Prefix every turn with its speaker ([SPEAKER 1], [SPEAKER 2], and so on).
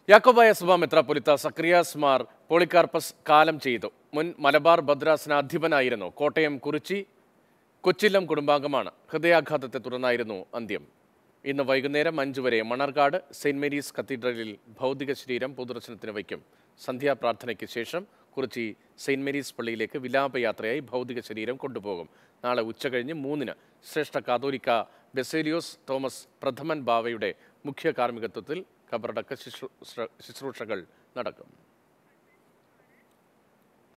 [SPEAKER 1] യാക്കോബായ സഭ മെത്രാപ്പൊലിത്ത സക്രിയാസ് മാർ പോളിക്കാർപ്പസ് കാലം ചെയ്തു മുൻ മലബാർ ഭദ്രാസനാധിപനായിരുന്നു കോട്ടയം കുറിച്ചി കൊച്ചില്ലം കുടുംബാംഗമാണ് ഹൃദയാഘാതത്തെ തുടർന്നായിരുന്നു അന്ത്യം ഇന്ന് വൈകുന്നേരം അഞ്ചു വരെ മണർകാട് സെയിന്റ് മേരീസ് കത്തീഡ്രലിൽ ഭൗതിക ശരീരം പൊതുദർശനത്തിന് വയ്ക്കും സന്ധ്യാപ്രാർത്ഥനയ്ക്ക് ശേഷം കുറിച്ചി സെയിന്റ് മേരീസ് പള്ളിയിലേക്ക് വിലാപയാത്രയായി ഭൗതിക ശരീരം കൊണ്ടുപോകും നാളെ ഉച്ചകഴിഞ്ഞ് മൂന്നിന് ശ്രേഷ്ഠ കാതോലിക്ക ബെസേലിയോസ് തോമസ് പ്രഥമൻ ബാവയുടെ മുഖ്യ കാർമ്മികത്വത്തിൽ ഖബറടക്ക ശുശ്രൂ- ശുശ്രൂഷകൾ നടക്കും